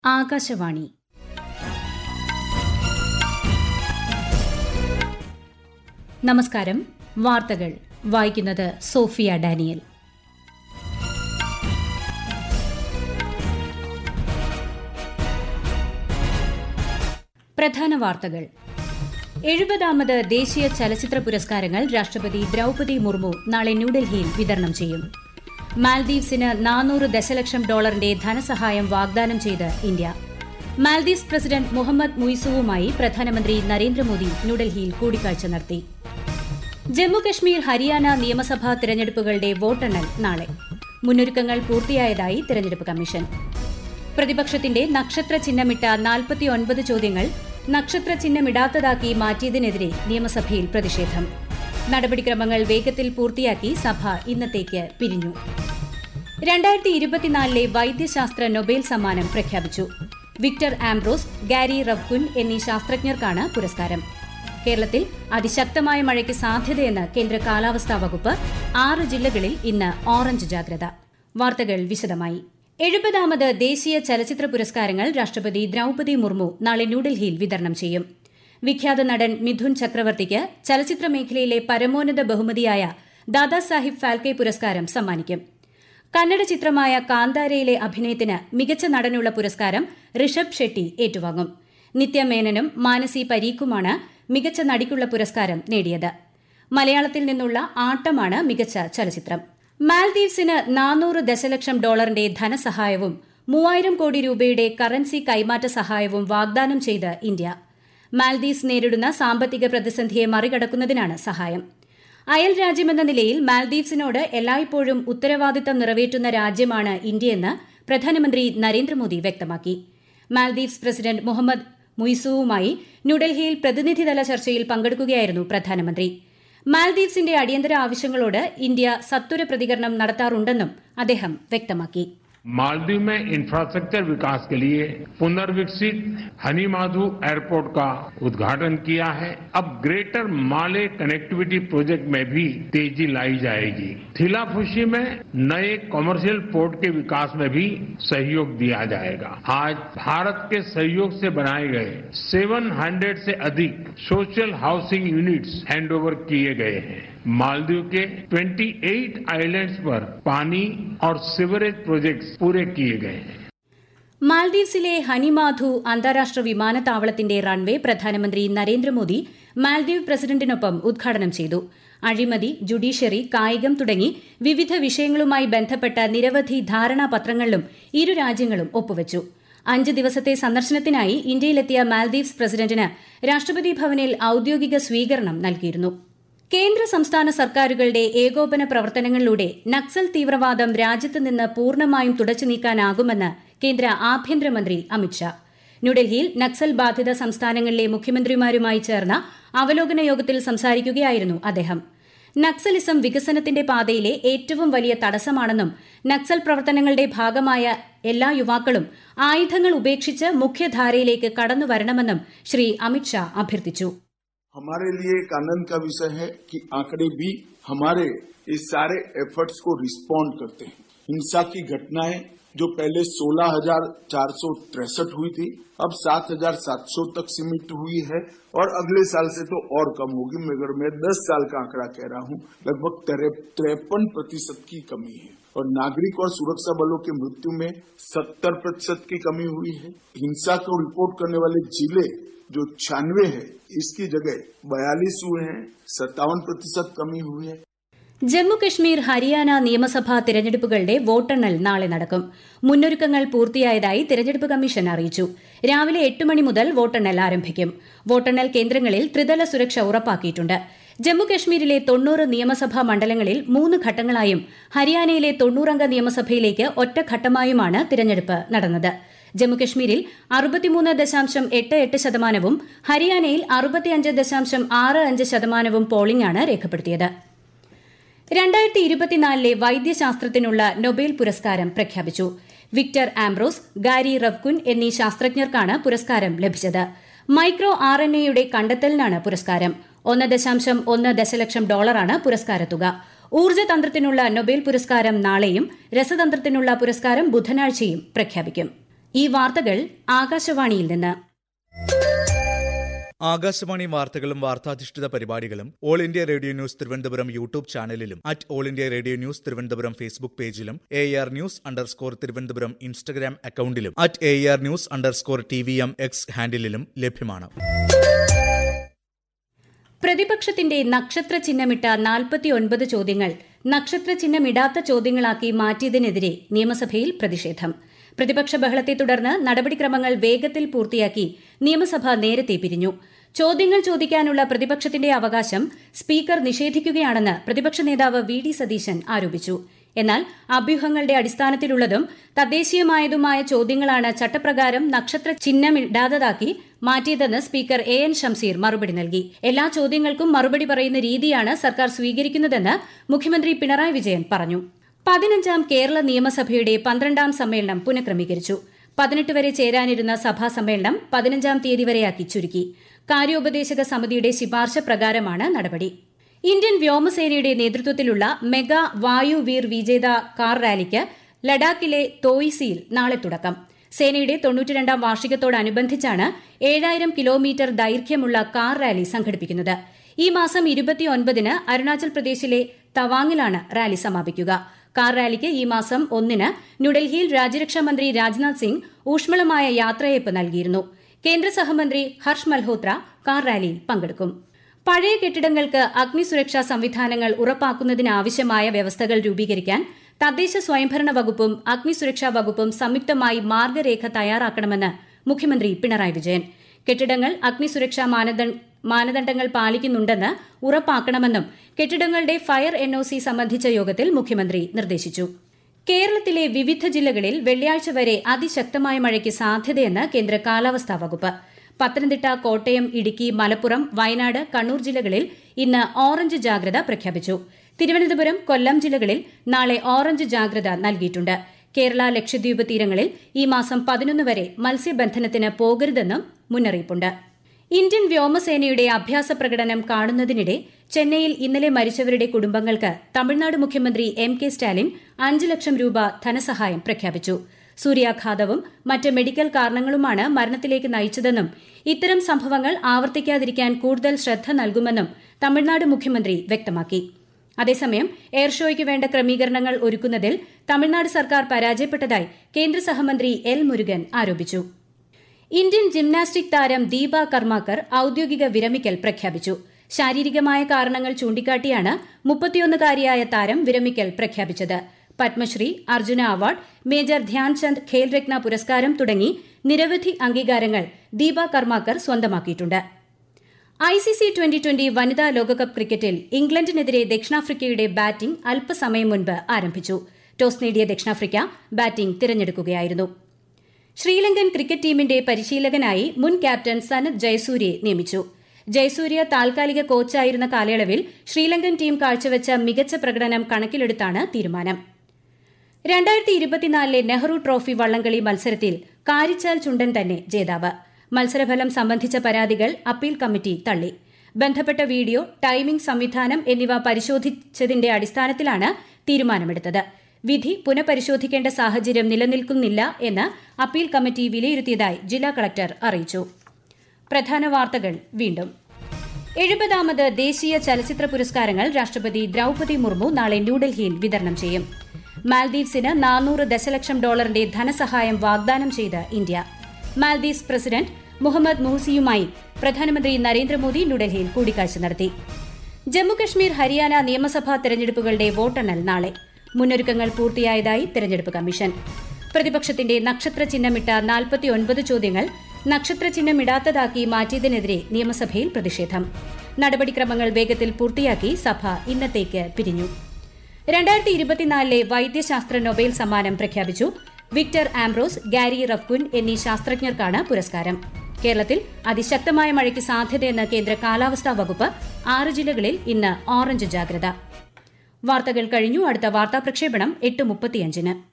ആകാശവാണി നമസ്കാരം വാർത്തകൾ വായിക്കുന്നത് സോഫിയ ഡാനിയൽ പ്രധാന വാർത്തകൾ എഴുപതാമത് ദേശീയ ചലച്ചിത്ര പുരസ്കാരങ്ങൾ രാഷ്ട്രപതി ദ്രൌപതി മുർമു നാളെ ന്യൂഡൽഹിയിൽ വിതരണം ചെയ്യും മാൽദീവ്സിന് നാനൂറ് ദശലക്ഷം ഡോളറിന്റെ ധനസഹായം വാഗ്ദാനം ചെയ്ത് ഇന്ത്യ മാൽദീവ്സ് പ്രസിഡന്റ് മുഹമ്മദ് മുയ്സുവുമായി പ്രധാനമന്ത്രി നരേന്ദ്രമോദി ന്യൂഡൽഹിയിൽ കൂടിക്കാഴ്ച നടത്തി ജമ്മുകശ്മീർ ഹരിയാന നിയമസഭാ തെരഞ്ഞെടുപ്പുകളുടെ വോട്ടെണ്ണൽ നാളെ മുന്നൊരുക്കങ്ങൾ പൂർത്തിയായതായി തെരഞ്ഞെടുപ്പ് കമ്മീഷൻ പ്രതിപക്ഷത്തിന്റെ നക്ഷത്ര ചിഹ്നമിട്ട നാൽപ്പത്തിയൊൻപത് ചോദ്യങ്ങൾ നക്ഷത്ര ചിഹ്നമിടാത്തതാക്കി മാറ്റിയതിനെതിരെ നിയമസഭയിൽ പ്രതിഷേധം നടപടിക്രമങ്ങൾ വേഗത്തിൽ പൂർത്തിയാക്കി സഭ ഇന്നത്തേക്ക് പിരിഞ്ഞു രണ്ടായിരത്തി ഇരുപത്തിനാലിലെ വൈദ്യശാസ്ത്ര നൊബേൽ സമ്മാനം പ്രഖ്യാപിച്ചു വിക്ടർ ആംബ്രോസ് ഗാരി റവ്കുൻ എന്നീ ശാസ്ത്രജ്ഞർക്കാണ് പുരസ്കാരം കേരളത്തിൽ അതിശക്തമായ മഴയ്ക്ക് സാധ്യതയെന്ന് കേന്ദ്ര കാലാവസ്ഥാ വകുപ്പ് ആറ് ജില്ലകളിൽ ഇന്ന് ഓറഞ്ച് ജാഗ്രത വാർത്തകൾ വിശദമായി എഴുപതാമത് ദേശീയ ചലച്ചിത്ര പുരസ്കാരങ്ങൾ രാഷ്ട്രപതി ദ്രൌപതി മുർമു നാളെ ന്യൂഡൽഹിയിൽ വിതരണം ചെയ്യും വിഖ്യാത നടൻ മിഥുൻ ചക്രവർത്തിക്ക് ചലച്ചിത്ര മേഖലയിലെ പരമോന്നത ബഹുമതിയായ ദാദാസാഹിബ് ഫാൽക്കെ പുരസ്കാരം സമ്മാനിക്കും കന്നഡ ചിത്രമായ കാന്താരയിലെ അഭിനയത്തിന് മികച്ച നടനുള്ള പുരസ്കാരം ഋഷഭ് ഷെട്ടി ഏറ്റുവാങ്ങും നിത്യമേനനും മാനസി പരീഖുമാണ് മികച്ച നടിക്കുള്ള പുരസ്കാരം നേടിയത് മലയാളത്തിൽ നിന്നുള്ള ആട്ടമാണ് മികച്ച ചലച്ചിത്രം മാൽദീവ്സിന് നാനൂറ് ദശലക്ഷം ഡോളറിന്റെ ധനസഹായവും മൂവായിരം കോടി രൂപയുടെ കറൻസി കൈമാറ്റ സഹായവും വാഗ്ദാനം ചെയ്ത് ഇന്ത്യ മാൽദീവ്സ് നേരിടുന്ന സാമ്പത്തിക പ്രതിസന്ധിയെ മറികടക്കുന്നതിനാണ് സഹായം അയൽ രാജ്യമെന്ന നിലയിൽ മാൽദീവ്സിനോട് എല്ലായ്പ്പോഴും ഉത്തരവാദിത്തം നിറവേറ്റുന്ന രാജ്യമാണ് ഇന്ത്യയെന്ന് പ്രധാനമന്ത്രി നരേന്ദ്രമോദി വ്യക്തമാക്കി മാൽദീവ്സ് പ്രസിഡന്റ് മുഹമ്മദ് മുയ്സുവുമായി ന്യൂഡൽഹിയിൽ പ്രതിനിധിതല ചർച്ചയിൽ പങ്കെടുക്കുകയായിരുന്നു പ്രധാനമന്ത്രി മാൽദീവ്സിന്റെ അടിയന്തര ആവശ്യങ്ങളോട് ഇന്ത്യ സത്വര പ്രതികരണം നടത്താറുണ്ടെന്നും അദ്ദേഹം വ്യക്തമാക്കി मालदीव में इंफ्रास्ट्रक्चर विकास के लिए पुनर्विकसित हनीमाधु एयरपोर्ट का उद्घाटन किया है अब ग्रेटर माले कनेक्टिविटी प्रोजेक्ट में भी तेजी लाई जाएगी थिलाफुशी में नए कॉमर्शियल पोर्ट के विकास में भी सहयोग दिया जाएगा आज भारत के सहयोग से बनाए गए 700 से अधिक सोशल हाउसिंग यूनिट्स हैंडओवर किए गए हैं मालदीव के 28 आइलैंड्स पर पानी और सिवरेज प्रोजेक्ट्स पूरे किए गए हैं മാൽദീവ്സിലെ ഹനിമാധു അന്താരാഷ്ട്ര വിമാനത്താവളത്തിന്റെ റൺവേ പ്രധാനമന്ത്രി നരേന്ദ്രമോദി മാൽദീവ് പ്രസിഡന്റിനൊപ്പം ഉദ്ഘാടനം ചെയ്തു അഴിമതി ജുഡീഷ്യറി കായികം തുടങ്ങി വിവിധ വിഷയങ്ങളുമായി ബന്ധപ്പെട്ട നിരവധി ധാരണാപത്രങ്ങളിലും ഇരു രാജ്യങ്ങളും ഒപ്പുവച്ചു അഞ്ച് ദിവസത്തെ സന്ദർശനത്തിനായി ഇന്ത്യയിലെത്തിയ മാൽദീവ്സ് പ്രസിഡന്റിന് രാഷ്ട്രപതി ഭവനിൽ ഔദ്യോഗിക സ്വീകരണം നൽകിയിരുന്നു കേന്ദ്ര സംസ്ഥാന സർക്കാരുകളുടെ ഏകോപന പ്രവർത്തനങ്ങളിലൂടെ നക്സൽ തീവ്രവാദം രാജ്യത്ത് നിന്ന് പൂർണ്ണമായും തുടച്ചു നീക്കാനാകുമെന്ന് കേന്ദ്ര ആഭ്യന്തരമന്ത്രി അമിത്ഷാ ന്യൂഡൽഹിയിൽ നക്സൽ ബാധിത സംസ്ഥാനങ്ങളിലെ മുഖ്യമന്ത്രിമാരുമായി ചേർന്ന അവലോകന യോഗത്തിൽ സംസാരിക്കുകയായിരുന്നു അദ്ദേഹം നക്സലിസം വികസനത്തിന്റെ പാതയിലെ ഏറ്റവും വലിയ തടസ്സമാണെന്നും നക്സൽ പ്രവർത്തനങ്ങളുടെ ഭാഗമായ എല്ലാ യുവാക്കളും ആയുധങ്ങൾ ഉപേക്ഷിച്ച് മുഖ്യധാരയിലേക്ക് കടന്നുവരണമെന്നും ശ്രീ അമിത്ഷാ അഭ്യർത്ഥിച്ചു हमारे लिए एक आनंद का विषय है कि आंकड़े भी हमारे इस सारे एफर्ट्स को रिस्पॉन्ड करते हैं हिंसा की घटनाएं जो पहले सोलह हजार चार सौ तिरसठ हुई थी अब सात हजार सात सौ तक सीमित हुई है और अगले साल से तो और कम होगी मगर मैं दस साल का आंकड़ा कह रहा हूं लगभग तिरपन प्रतिशत की कमी है और नागरिक और सुरक्षा बलों की मृत्यु में सत्तर प्रतिशत की कमी हुई है हिंसा को रिपोर्ट करने वाले जिले जो छियानवे है इसकी जगह बयालीस हुए हैं सत्तावन प्रतिशत कमी हुई है ജമ്മുകശ്മീർ ഹരിയാന നിയമസഭാ തിരഞ്ഞെടുപ്പുകളുടെ വോട്ടെണ്ണൽ നാളെ നടക്കും മുന്നൊരുക്കങ്ങൾ പൂർത്തിയായതായി തിരഞ്ഞെടുപ്പ് കമ്മീഷൻ അറിയിച്ചു രാവിലെ എട്ട് മണി മുതൽ വോട്ടെണ്ണൽ ആരംഭിക്കും വോട്ടെണ്ണൽ കേന്ദ്രങ്ങളിൽ ത്രിതല സുരക്ഷ ഉറപ്പാക്കിയിട്ടുണ്ട് ജമ്മുകശ്മീരിലെ തൊണ്ണൂറ് നിയമസഭാ മണ്ഡലങ്ങളിൽ മൂന്ന് ഘട്ടങ്ങളായും ഹരിയാനയിലെ തൊണ്ണൂറംഗ നിയമസഭയിലേക്ക് ഒറ്റഘട്ടമായുമാണ് തിരഞ്ഞെടുപ്പ് നടന്നത് ജമ്മുകശ്മീരിൽ അറുപത്തിമൂന്ന് ദശാംശം എട്ട് എട്ട് ശതമാനവും ഹരിയാനയിൽ അറുപത്തിയഞ്ച് ദശാംശം ആറ് അഞ്ച് ശതമാനവും പോളിംഗാണ് രേഖപ്പെടുത്തിയത് രണ്ടായിരത്തി ഇരുപത്തിനാലിലെ വൈദ്യശാസ്ത്രത്തിനുള്ള നൊബേൽ പുരസ്കാരം പ്രഖ്യാപിച്ചു വിക്ടർ ആംബ്രോസ് ഗാരി റവ്കുൻ എന്നീ ശാസ്ത്രജ്ഞർക്കാണ് പുരസ്കാരം ലഭിച്ചത് മൈക്രോ ആർ എൻ എയുടെ കണ്ടെത്തലിനാണ് പുരസ്കാരം ഒന്ന് ദശാംശം ഒന്ന് ദശലക്ഷം ഡോളറാണ് പുരസ്കാരത്തുക ഊർജ്ജതന്ത്രത്തിനുള്ള നൊബേൽ പുരസ്കാരം നാളെയും രസതന്ത്രത്തിനുള്ള പുരസ്കാരം ബുധനാഴ്ചയും പ്രഖ്യാപിക്കും ഈ വാർത്തകൾ ആകാശവാണിയിൽ നിന്ന് ആകാശവാണി വാർത്തകളും വാർത്താധിഷ്ഠിത പരിപാടികളും all India radio news Thiruvananthapuram YouTube ചാനലിലും at all India radio news Thiruvananthapuram Facebook പേജിലും A R news underscore Thiruvananthapuram Instagram അക്കൌണ്ടിലും at A R news underscore T V M X ഹാൻഡിലും ലഭ്യമാണ് പ്രതിപക്ഷത്തിന്റെ നക്ഷത്ര ചിഹ്നമിട്ട നാൽപ്പത്തിയൊൻപത് ചോദ്യങ്ങൾ നക്ഷത്ര ചിഹ്നമിടാത്ത ചോദ്യങ്ങളാക്കി മാറ്റിയതിനെതിരെ നിയമസഭയിൽ പ്രതിഷേധം പ്രതിപക്ഷ ബഹളത്തെ തുടർന്ന് നടപടിക്രമങ്ങൾ വേഗത്തിൽ പൂർത്തിയാക്കി നിയമസഭ നേരത്തെ പിരിഞ്ഞു ചോദ്യങ്ങൾ ചോദിക്കാനുള്ള പ്രതിപക്ഷത്തിന്റെ അവകാശം സ്പീക്കർ നിഷേധിക്കുകയാണെന്ന് പ്രതിപക്ഷ നേതാവ് വി ഡി സതീശൻ ആരോപിച്ചു എന്നാൽ അഭ്യൂഹങ്ങളുടെ അടിസ്ഥാനത്തിലുള്ളതും തദ്ദേശീയമായതുമായ ചോദ്യങ്ങളാണ് ചട്ടപ്രകാരം നക്ഷത്ര ചിഹ്നമിടാത്തതാക്കി മാറ്റിയതെന്ന് സ്പീക്കർ എ എൻ ഷംസീർ മറുപടി നൽകി എല്ലാ ചോദ്യങ്ങൾക്കും മറുപടി പറയുന്ന രീതിയാണ് സർക്കാർ സ്വീകരിക്കുന്നതെന്ന് മുഖ്യമന്ത്രി പിണറായി വിജയൻ പറഞ്ഞു പതിനഞ്ചാം കേരള നിയമസഭയുടെ പന്ത്രണ്ടാം സമ്മേളനം പുനഃക്രമീകരിച്ചു പതിനെട്ട് വരെ ചേരാനിരുന്ന സഭാ സമ്മേളനം പതിനഞ്ചാം തീയതി വരെയാക്കി ചുരുക്കി കാര്യോപദേശക സമിതിയുടെ ശിപാർശ പ്രകാരമാണ് നടപടി ഇന്ത്യൻ വ്യോമസേനയുടെ നേതൃത്വത്തിലുള്ള മെഗാ വായുവീർ വിജേത കാർ റാലിക്ക് ലഡാക്കിലെ തോയിസിയിൽ നാളെ തുടക്കം സേനയുടെ തൊണ്ണൂറ്റിരണ്ടാം വാർഷികത്തോടനുബന്ധിച്ചാണ് ഏഴായിരം കിലോമീറ്റർ ദൈർഘ്യമുള്ള കാർ റാലി സംഘടിപ്പിക്കുന്നത് ഈ മാസം ഇരുപത്തിയൊൻപതിന് അരുണാചൽ പ്രദേശിലെ തവാങ്ങിലാണ് റാലി സമാപിക്കുക കാർ റാലിക്ക് ഈ മാസം ഒന്നിന് ന്യൂഡൽഹിയിൽ രാജ്യരക്ഷാമന്ത്രി രാജ്നാഥ് സിംഗ് ഊഷ്മളമായ യാത്രയയപ്പ് നൽകിയിരുന്നു കേന്ദ്ര സഹമന്ത്രി ഹർഷ് മൽഹോത്ര കാർ റാലിയിൽ പങ്കെടുക്കും പഴയ കെട്ടിടങ്ങൾക്ക് അഗ്നിസുരക്ഷാ സംവിധാനങ്ങൾ ഉറപ്പാക്കുന്നതിനാവശ്യമായ വ്യവസ്ഥകൾ രൂപീകരിക്കാൻ തദ്ദേശ സ്വയംഭരണ വകുപ്പും അഗ്നിസുരക്ഷാ വകുപ്പും സംയുക്തമായി മാർഗരേഖ തയ്യാറാക്കണമെന്ന് മുഖ്യമന്ത്രി പിണറായി വിജയൻ കെട്ടിടങ്ങൾ അഗ്നിസുരക്ഷാ മാനദണ്ഡങ്ങൾ പാലിക്കുന്നുണ്ടെന്ന് ഉറപ്പാക്കണമെന്നും കെട്ടിടങ്ങളുടെ ഫയർ എൻഒസി സംബന്ധിച്ച യോഗത്തിൽ മുഖ്യമന്ത്രി നിർദ്ദേശിച്ചു കേരളത്തിലെ വിവിധ ജില്ലകളിൽ വെള്ളിയാഴ്ച വരെ അതിശക്തമായ മഴയ്ക്ക് സാധ്യതയെന്ന് കേന്ദ്ര കാലാവസ്ഥാ വകുപ്പ് പത്തനംതിട്ട കോട്ടയം ഇടുക്കി മലപ്പുറം വയനാട് കണ്ണൂർ ജില്ലകളിൽ ഇന്ന് ഓറഞ്ച് ജാഗ്രത പ്രഖ്യാപിച്ചു തിരുവനന്തപുരം കൊല്ലം ജില്ലകളിൽ നാളെ ഓറഞ്ച് ജാഗ്രത നൽകിയിട്ടുണ്ട് കേരള ലക്ഷദ്വീപ് തീരങ്ങളിൽ ഈ മാസം പതിനൊന്ന് വരെ മത്സ്യബന്ധനത്തിന് പോകരുതെന്നും മുന്നറിയിപ്പുണ്ട് ഇന്ത്യൻ വ്യോമസേനയുടെ അഭ്യാസ പ്രകടനം കാണുന്നതിനിടെ ചെന്നൈയിൽ ഇന്നലെ മരിച്ചവരുടെ കുടുംബങ്ങൾക്ക് തമിഴ്നാട് മുഖ്യമന്ത്രി എം കെ സ്റ്റാലിൻ അഞ്ച് ലക്ഷം രൂപ ധനസഹായം പ്രഖ്യാപിച്ചു സൂര്യാഘാതവും മറ്റ് മെഡിക്കൽ കാരണങ്ങളുമാണ് മരണത്തിലേക്ക് നയിച്ചതെന്നും ഇത്തരം സംഭവങ്ങൾ ആവർത്തിക്കാതിരിക്കാൻ കൂടുതൽ ശ്രദ്ധ നൽകുമെന്നും തമിഴ്നാട് മുഖ്യമന്ത്രി വ്യക്തമാക്കി അതേസമയം എയർ ഷോയ്ക്ക് വേണ്ട ക്രമീകരണങ്ങൾ ഒരുക്കുന്നതിൽ തമിഴ്നാട് സർക്കാർ പരാജയപ്പെട്ടതായി കേന്ദ്ര സഹമന്ത്രി എൽ മുരുകൻ ആരോപിച്ചു ഇന്ത്യൻ ജിംനാസ്റ്റിക് താരം ദീപ കർമാക്കർ ഔദ്യോഗിക വിരമിക്കൽ പ്രഖ്യാപിച്ചു ശാരീരികമായ കാരണങ്ങൾ ചൂണ്ടിക്കാട്ടിയാണ് മുപ്പത്തിയൊന്നുകാരിയായ താരം വിരമിക്കൽ പ്രഖ്യാപിച്ചത് പത്മശ്രീ അർജുന അവാർഡ് മേജർ ധ്യാൻചന്ദ് ഖേൽരത്ന പുരസ്കാരം തുടങ്ങി നിരവധി അംഗീകാരങ്ങൾ ദീപ കർമാക്കർ സ്വന്തമാക്കിയിട്ടുണ്ട് ഐസിസി ട്വന്റി ട്വന്റി വനിതാ ലോകകപ്പ് ക്രിക്കറ്റിൽ ഇംഗ്ലണ്ടിനെതിരെ ദക്ഷിണാഫ്രിക്കയുടെ ബാറ്റിംഗ് അല്പസമയം മുൻപ് ആരംഭിച്ചു ടോസ് നേടിയ ദക്ഷിണാഫ്രിക്ക ബാറ്റിംഗ് തിരഞ്ഞെടുക്കുകയായിരുന്നു ശ്രീലങ്കൻ ക്രിക്കറ്റ് ടീമിന്റെ പരിശീലകനായി മുൻ ക്യാപ്റ്റൻ സനത് ജയസൂര്യയെ നിയമിച്ചു ജയസൂര്യ താൽക്കാലിക കോച്ചായിരുന്ന കാലയളവിൽ ശ്രീലങ്കൻ ടീം കാഴ്ചവെച്ച മികച്ച പ്രകടനം കണക്കിലെടുത്താണ് തീരുമാനം രണ്ടായിരത്തി ഇരുപത്തിനാലിലെ നെഹ്റു ട്രോഫി വള്ളംകളി മത്സരത്തിൽ കാരിച്ചാൽ ചുണ്ടൻ തന്നെ ജേതാവ് മത്സരഫലം സംബന്ധിച്ച പരാതികൾ അപ്പീൽ കമ്മിറ്റി തള്ളി ബന്ധപ്പെട്ട വീഡിയോ ടൈമിംഗ് സംവിധാനം എന്നിവ പരിശോധിച്ചതിന്റെ അടിസ്ഥാനത്തിലാണ് തീരുമാനമെടുത്തത് വിധി പുനഃപരിശോധിക്കേണ്ട സാഹചര്യം നിലനിൽക്കുന്നില്ല എന്ന് അപ്പീൽ കമ്മിറ്റി വിലയിരുത്തിയതായി ജില്ലാ കളക്ടർ അറിയിച്ചു പ്രധാന വാർത്തകൾ വീണ്ടും എഴുപതാമത് ദേശീയ ചലച്ചിത്ര പുരസ്കാരങ്ങൾ രാഷ്ട്രപതി ദ്രൌപതി മുർമു നാളെ ന്യൂഡൽഹിയിൽ വിതരണം ചെയ്യും മാൽദീവ്സിന് നാനൂറ് ദശലക്ഷം ഡോളറിന്റെ ധനസഹായം വാഗ്ദാനം ചെയ്ത് ഇന്ത്യ മാൽദീവ്സ് പ്രസിഡന്റ് മുഹമ്മദ് മൂസിയുമായി പ്രധാനമന്ത്രി നരേന്ദ്രമോദി ന്യൂഡൽഹിയിൽ കൂടിക്കാഴ്ച നടത്തി ജമ്മുകശ്മീർ ഹരിയാന നിയമസഭാ തെരഞ്ഞെടുപ്പുകളുടെ വോട്ടെണ്ണൽ നാളെ മുന്നൊരുക്കങ്ങൾ പൂർത്തിയായതായി തെരഞ്ഞെടുപ്പ് കമ്മീഷൻ പ്രതിപക്ഷത്തിന്റെ നക്ഷത്ര ചിഹ്നമിട്ട നാൽപ്പത്തിയൊൻപത് ചോദ്യങ്ങൾ നക്ഷത്ര ചിഹ്നമിടാത്തതാക്കി മാറ്റിയതിനെതിരെ നിയമസഭയിൽ പ്രതിഷേധം നടപടിക്രമങ്ങൾ വേഗത്തിൽ പൂർത്തിയാക്കി സഭ ഇന്നത്തേക്ക് പിരിഞ്ഞു രണ്ടായിരത്തി ഇരുപത്തിനാലിലെ വൈദ്യശാസ്ത്ര നൊബേൽ സമ്മാനം പ്രഖ്യാപിച്ചു വിക്ടർ ആംബ്രോസ് ഗാരി റഫ്കുൻ എന്നീ ശാസ്ത്രജ്ഞർക്കാണ് പുരസ്കാരം കേരളത്തിൽ അതിശക്തമായ മഴയ്ക്ക് സാധ്യതയെന്ന് കേന്ദ്ര കാലാവസ്ഥാ വകുപ്പ് ആറ് ജില്ലകളിൽ ഇന്ന് ഓറഞ്ച് ജാഗ്രത വാർത്തകൾ കഴിഞ്ഞു അടുത്ത വാർത്താ പ്രക്ഷേപണം എട്ട് മുപ്പത്തിയഞ്ചിന്